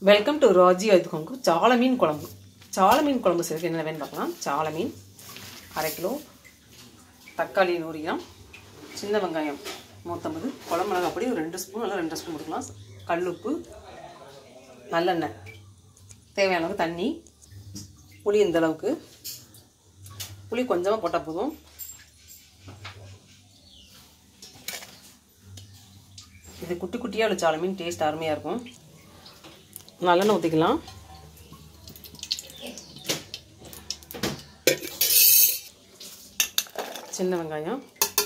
welcome to Raji அதுக்கு சால மீன் குழம்பு சால மீன் குழம்பு செய்யறதுக்கு என்ன வேணும் பார்க்கலாம் சால மீன் அரை கிலோ தக்காளி நூறு கிராம் சின்ன வெங்காயம் நூற்றம்பது குழம்பு மிளகா பொடி ஒரு ரெண்டு ஸ்பூன் இல்லை ரெண்டு ஸ்பூன் கொடுக்கலாம் கல்லுப்பு நல்லெண்ணெய் தேவையான அளவுக்கு தண்ணி புளி இந்த அளவுக்கு புளி கொஞ்சமாக போட்டால் போதும் இது குட்டி குட்டியாக உள்ள சால மீன் டேஸ்ட் அருமையாக இருக்கும் நல்லெண்ணெய் ஊற்றிக்கலாம் சின்ன வெங்காயம்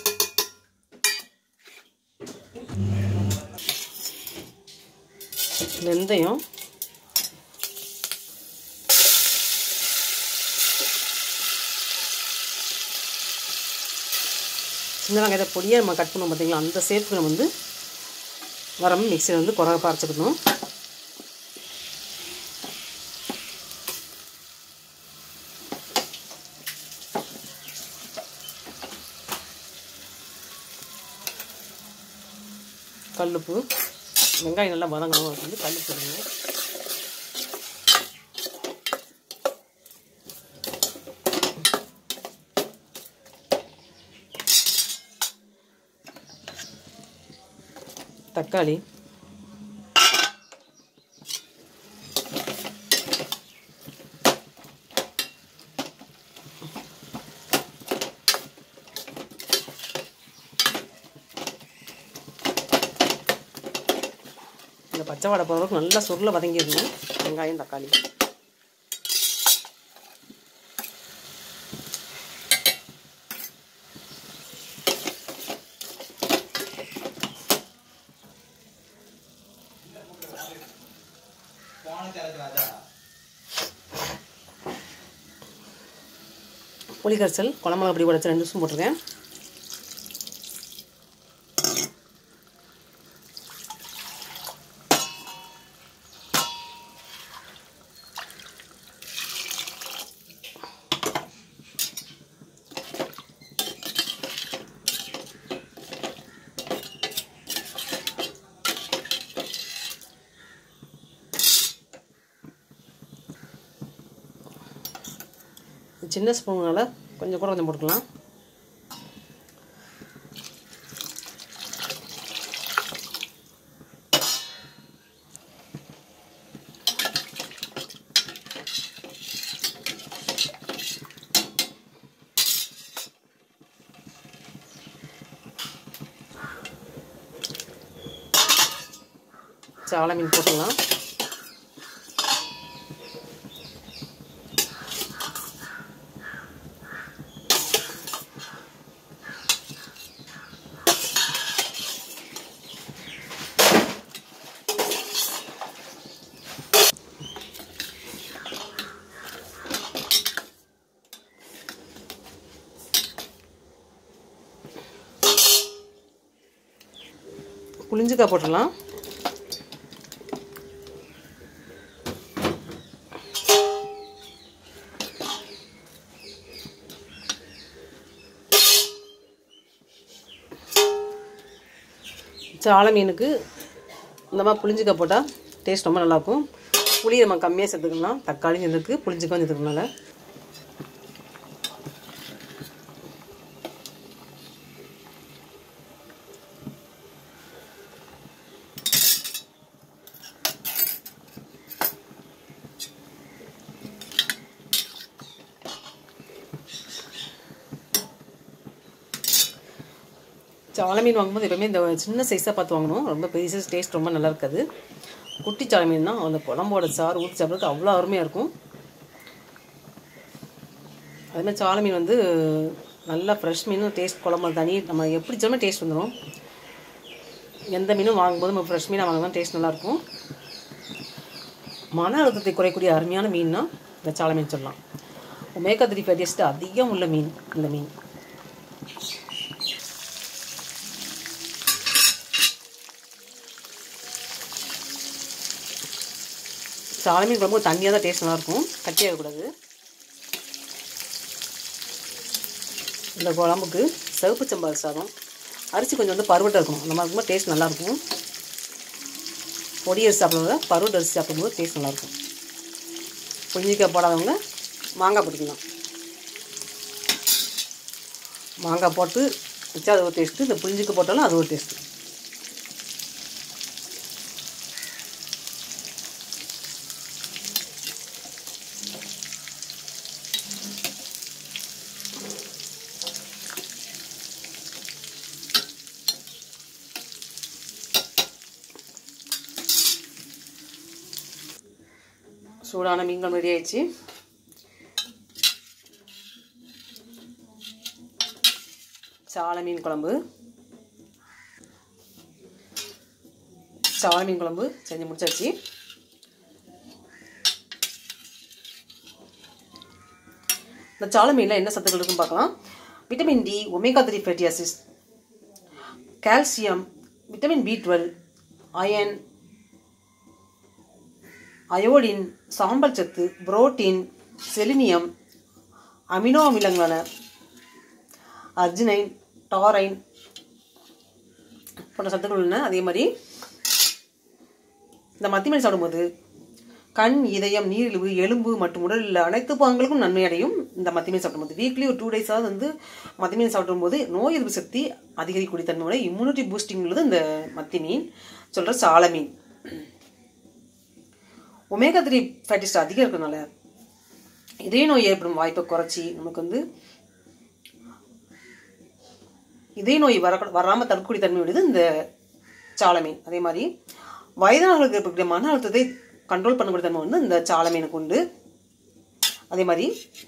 வெந்தயம் சின்ன வெங்காயத்தை பொடியாக நம்ம கட் பண்ணுவோம் பார்த்தீங்களா அந்த சேஃப்க்கு நம்ம வந்து வரம் மிக்சியில் வந்து குறை பறைச்சிக்கணும் கல்லுப்பு வெங்காயம் நல்லா வதங்கணும் அதுக்கு வந்து கல்லுப்பு போடுங்க தக்காளி இந்த பச்சை வடை போகிறதுக்கு நல்லா சுருளை வதங்கிடணும் வெங்காயம் தக்காளி புளி கரைசல் குழம்புல அப்படி உடச்சி ரெண்டு ஸ்பூன் போட்டிருக்கேன் சின்ன ஸ்பூனால் கொஞ்சம் கூட கொஞ்சம் போட்டுக்கலாம் சாலை மீன் போட்டுக்கலாம் புளிஞ்சிக்காய் போட்டுடலாம் சாலை மீனுக்கு இந்த மாதிரி புளிஞ்சிக்காய் போட்டால் டேஸ்ட் ரொம்ப நல்லாயிருக்கும் புளி நம்ம கம்மியாக சேர்த்துக்கலாம் தக்காளி சேர்த்துக்கு புளிஞ்சிக்காய் சேர்த்துக்கனால சாலை மீன் வாங்கும்போது எப்பவுமே இந்த சின்ன சைஸாக பார்த்து வாங்கணும் ரொம்ப பெரிய சைஸ் டேஸ்ட் ரொம்ப நல்லா இருக்காது குட்டி சாலை மீன் தான் அந்த குழம்போட சாறு ஊற்றி சாப்பிட்றதுக்கு அவ்வளோ அருமையாக இருக்கும் அதுமாதிரி சாலை மீன் வந்து நல்லா ஃப்ரெஷ் மீன் டேஸ்ட் குழம்பு தனி நம்ம எப்படி சொல்லாமல் டேஸ்ட் வந்துடும் எந்த மீனும் வாங்கும்போது நம்ம ஃப்ரெஷ் மீனாக வாங்கினா டேஸ்ட் நல்லாயிருக்கும் மன அழுத்தத்தை குறைக்கூடிய அருமையான மீன்னா இந்த சாலை மீன் சொல்லலாம் ஒமேகா த்ரீ ஃபேட்டியஸ்ட் அதிகம் உள்ள மீன் இந்த மீன் சாலை மீன் குழம்பு தண்ணியாக தான் டேஸ்ட் நல்லாயிருக்கும் கட்டியாகக்கூடாது இந்த குழம்புக்கு சிவப்பு சம்பால் சாதம் அரிசி கொஞ்சம் வந்து பருவட்டாக இருக்கணும் அந்த மாதிரி இருக்கும்போது டேஸ்ட் நல்லாயிருக்கும் பொடி அரிசி சாப்பிடும்போது பருவட்டு அரிசி சாப்பிடும்போது டேஸ்ட் நல்லாயிருக்கும் புளிஞ்சிக்காய் போடாதவங்க மாங்காய் பிடிக்கலாம் மாங்காய் போட்டு வச்சா அது ஒரு டேஸ்ட்டு இந்த புளிஞ்சிக்காய் போட்டாலும் அது ஒரு டேஸ்ட்டு சூடான மீன்கள் ரெடி ஆயிடுச்சு சாலை மீன் குழம்பு சாலை மீன் குழம்பு செஞ்சு முடிச்சாச்சு இந்த சாலை மீனில் என்ன சத்துக்கள் இருக்குன்னு பார்க்கலாம் vitamin D omega three fatty ஆசிஸ் calcium vitamin B twelve iron iodine சாம்பல் சத்து புரோட்டீன் செலினியம் அமினோ அமிலங்களான அர்ஜினைன் டாரைன் போன்ற சத்துக்கள் உள்ளன அதே மாதிரி இந்த மத்திமணி சாப்பிடும்போது கண் இதயம் நீரிழிவு எலும்பு மற்றும் உடலில் உள்ள அனைத்து பாகங்களுக்கும் நன்மை அடையும் இந்த மத்திமீன் சாப்பிடும்போது வீக்லி ஒரு டூ டேஸாவது வந்து மத்திமீன் சாப்பிடும்போது நோய் எதிர்ப்பு சக்தி அதிகரிக்கக்கூடிய தன்மையோட இம்யூனிட்டி பூஸ்டிங் உள்ளது இந்த மத்தி மீன் சொல்கிற சால மீன் ஒமேகா த்ரீ ஃபேட்டிஸ்ட் அதிகம் இருக்கிறதுனால இதய நோய் ஏற்படும் வாய்ப்பை குறைச்சி நமக்கு வந்து இதய நோய் வர வராமல் தடுக்கக்கூடிய தன்மை உடையது இந்த சால மீன் அதே மாதிரி வயதானவர்களுக்கு இருக்கக்கூடிய மன அழுத்தத்தை கண்ட்ரோல் பண்ணக்கூடிய தன்மை வந்து இந்த சால மீனுக்கு உண்டு அதே மாதிரி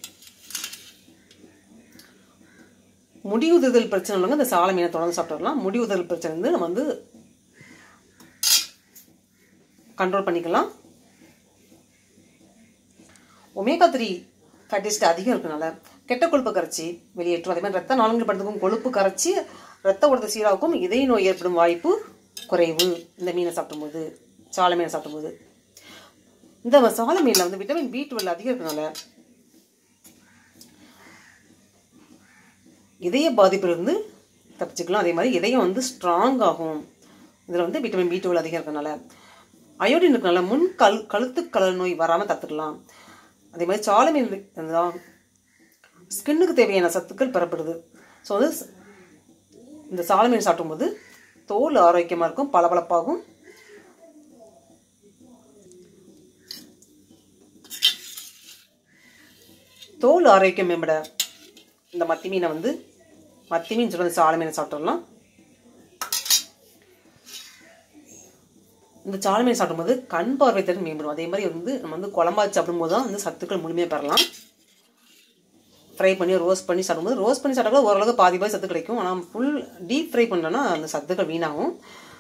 முடி உதிர்தல் பிரச்சனை உள்ளவங்க இந்த சால மீனை தொடர்ந்து சாப்பிட்டு வரலாம் முடி உதிர்தல் பிரச்சனை வந்து நம்ம வந்து கண்ட்ரோல் பண்ணிக்கலாம் ஒமேகா த்ரீ ஃபேட்டிஸ்ட் அதிகம் இருக்கனால கெட்ட கொழுப்பு கரைச்சி வெளியேற்றும் அதே மாதிரி ரத்த நாளங்கள் படுத்துக்கும் கொழுப்பு கரைச்சி ரத்த ஓட்டத்தை சீராக்கும் இதய நோய் ஏற்படும் வாய்ப்பு குறைவு இந்த மீனை சாப்பிடும்போது சாலை மீனை சாப்பிடும்போது இந்த சாலை மீனில் வந்து விட்டமின் பி டுவெல் அதிகம் இருக்கனால இதய பாதிப்பிலிருந்து தப்பிச்சுக்கலாம் அதே மாதிரி இதயம் வந்து ஸ்ட்ராங் ஆகும் இதில் வந்து விட்டமின் பி டுவெல் அதிகம் இருக்கனால அயோடின் இருக்கனால முன் கல் கழுத்து கலர் நோய் வராமல் தத்துக்கலாம் அதே மாதிரி சாலை மீன் தான் ஸ்கின்னுக்கு தேவையான சத்துக்கள் பெறப்படுது ஸோ வந்து இந்த சாலை மீன் சாப்பிடும்போது தோல் ஆரோக்கியமாக இருக்கும் பளபளப்பாகும் தோல் ஆரோக்கியம் மேம்பட இந்த மத்தி மீனை வந்து மத்தி மீன் சொல்கிறது சாலை மீனை சாப்பிட்றலாம் இந்த சாலை மீன் சாப்பிடும்போது கண் பார்வை திறன் மேம்படும் அதே மாதிரி வந்து நம்ம வந்து குழம்பா சாப்பிடும்போது தான் வந்து சத்துக்கள் முழுமையாக பெறலாம் ஃப்ரை பண்ணி ரோஸ்ட் பண்ணி சாப்பிடும்போது ரோஸ்ட் பண்ணி சாப்பிட்டா ஓரளவுக்கு பாதி பாதி சத்து கிடைக்கும் ஆனால் ஃபுல் டீப் ஃப்ரை பண்ணோன்னா அந்த சத்துக்கள் வீணாகும்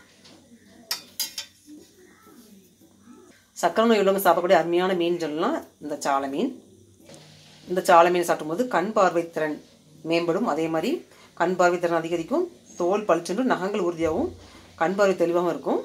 சக்கரை நோய் உள்ளவங்க சாப்பிடக்கூடிய அருமையான மீன் சொல்லலாம் இந்த சாலை மீன் இந்த சாலை மீன் சாப்பிடும்போது கண் பார்வை திறன் மேம்படும் அதே மாதிரி கண் பார்வை திறன் அதிகரிக்கும் தோல் பளிச்சென்று நகங்கள் உறுதியாகவும் கண் பார்வை தெளிவாகவும் இருக்கும்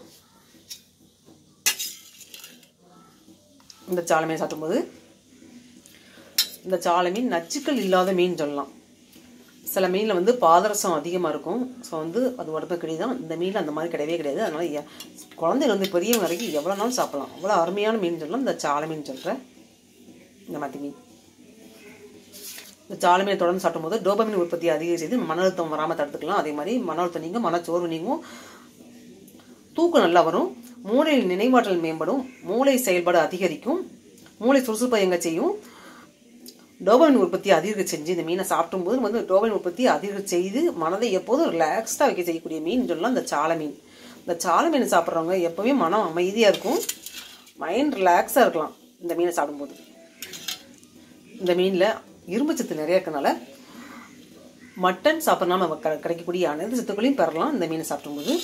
இந்த சாலை மீன் சாப்பிடும்போது இந்த சாலை மீன் நச்சுக்கள் இல்லாத மீன் சொல்லலாம் சில மீனில் வந்து பாதரசம் அதிகமாக இருக்கும் ஸோ வந்து அது உடம்பு கிடையாது இந்த மீனில் அந்த மாதிரி கிடையவே கிடையாது அதனால் எ- குழந்தைங்க வந்து பெரியவங்க வரைக்கும் எவ்வளோ நாளும் சாப்பிடலாம் அவ்வளோ அருமையான மீன் சொல்லலாம் இந்த சாலை மீன் சொல்கிறேன் இந்த மத்தி மீன் இந்த சாலை மீனை தொடர்ந்து சாப்பிடும்போது டோபமின் உற்பத்தி அதிகம் செய்து மன அழுத்தம் வராமல் தடுத்துக்கலாம் அதே மாதிரி மன அழுத்தம் நீங்கும் மனச்சோர்வு நீங்கும் தூக்கம் நல்லா வரும் மூளையில் நினைவாற்றல் மேம்படும் மூளை செயல்பாடு அதிகரிக்கும் மூளை சுறுசுறுப்பை எங்க செய்யும் டோபமின் உற்பத்தி அதிகரிக்க செஞ்சு இந்த மீனை சாப்பிடும்போது வந்து டோபமின் உற்பத்தி அதிகரிக்க செய்து மனதை எப்போதும் ரிலாக்ஸ்டாக வைக்க செய்யக்கூடிய மீன் சொல்லலாம் இந்த சாலை மீன் இந்த சாலை மீன் சாப்பிட்றவங்க எப்போவுமே மனம் அமைதியாக இருக்கும் மைண்ட் ரிலாக்ஸாக இருக்கலாம் இந்த மீனை சாப்பிடும்போது இந்த மீனில் இரும்பு சத்து நிறைய இருக்கனால மட்டன் சாப்பிட்றனால நம்ம க- கிடைக்கக்கூடிய அனைத்து சத்துக்களையும் பெறலாம் இந்த மீனை சாப்பிடும்போது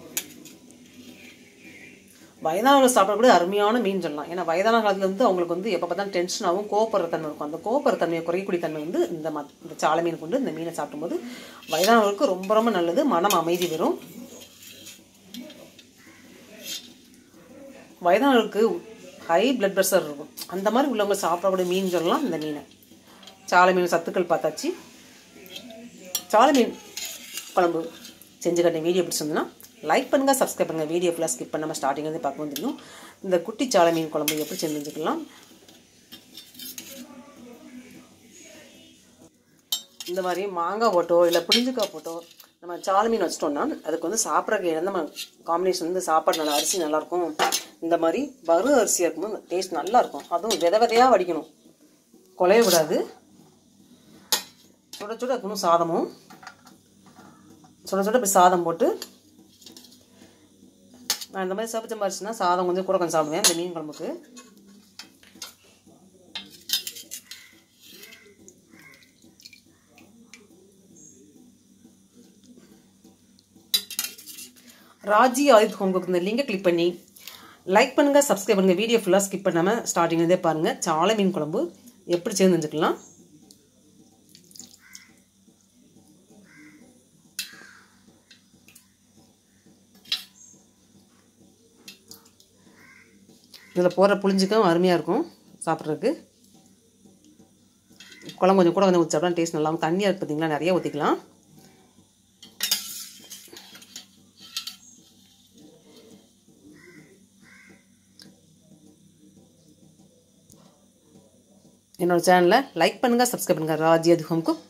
வயதானவர்கள் சாப்பிடக்கூடிய அருமையான மீன் சொல்லலாம் ஏன்னா வயதான காலத்துல வந்து அவங்களுக்கு வந்து எப்போ பார்த்தா டென்ஷனாகவும் கோபப்படுற தன்மை இருக்கும் அந்த கோபப்படுற தன்மையை குறையக்கூடிய தன்மை வந்து இந்த மத் இந்த சாலை மீன் கொண்டு இந்த மீனை சாப்பிடும்போது வயதானவர்களுக்கு ரொம்ப ரொம்ப நல்லது மனம் அமைதி வரும் வயதானவர்களுக்கு ஹை பிளட் ப்ரெஷர் இருக்கும் அந்த மாதிரி உள்ளவங்க சாப்பிடக்கூடிய மீன் சொல்லலாம் இந்த மீனை சாலை மீன் சத்துக்கள் பார்த்தாச்சு சாலை மீன் குழம்பு செஞ்சு கட்டின வீடியோ பிடிச்சிருந்ததுன்னா லைக் பண்ணுங்கள் சப்ஸ்கிரைப் பண்ணுங்கள் வீடியோ ஃபுல்லாக ஸ்கிப் பண்ணாமல் ஸ்டார்டிங் வந்து பார்க்க தெரியும் இந்த குட்டி சாலை மீன் குழம்பு எப்படி செஞ்சுக்கலாம் இந்த மாதிரி மாங்காய் போட்டோ இல்லை புளிஞ்சிக்காய் போட்டோ நம்ம சாலை மீன் வச்சிட்டோம்னா அதுக்கு வந்து சாப்பிட்றதுக்கு நம்ம காம்பினேஷன் வந்து சாப்பாடு நல்லா அரிசி நல்லாயிருக்கும் இந்த மாதிரி வறு அரிசியாக இருக்கும்போது டேஸ்ட் நல்லாயிருக்கும் அதுவும் வித விதையாக வடிக்கணும் குலைய விடாது சுட சுட இருக்கணும் சாதமும் சுட சுட இப்படி சாதம் போட்டு நான் இந்த மாதிரி சப்பச்சம்பா அரிசினா சாதம் கொஞ்சம் கூட கொஞ்சம் சாப்பிடுவேன் இந்த மீன் குழம்புக்கு ராஜி ஆயுத் ஹோம்குக் இந்த லிங்கை கிளிக் பண்ணி லைக் பண்ணுங்கள் சப்ஸ்கிரைப் பண்ணுங்கள் வீடியோ ஃபுல்லாக ஸ்கிப் பண்ணாமல் ஸ்டார்டிங்லேருந்தே பாருங்கள் சாலை மீன் குழம்பு எப்படி சேர்ந்து செஞ்சுக்கலாம் இதில் போடுற புளிஞ்சிக்கும் அருமையாக இருக்கும் சாப்பிட்றதுக்கு குழம்பு கொஞ்சம் கூட கொஞ்சம் ஊற்றி டேஸ்ட் நல்லா தண்ணியாக இருக்கு பார்த்தீங்களா நிறைய ஊற்றிக்கலாம் என்னோடய சேனலை லைக் பண்ணுங்கள் சப்ஸ்கிரைப் பண்ணுங்கள் ராஜி அது ஹோம்க்கு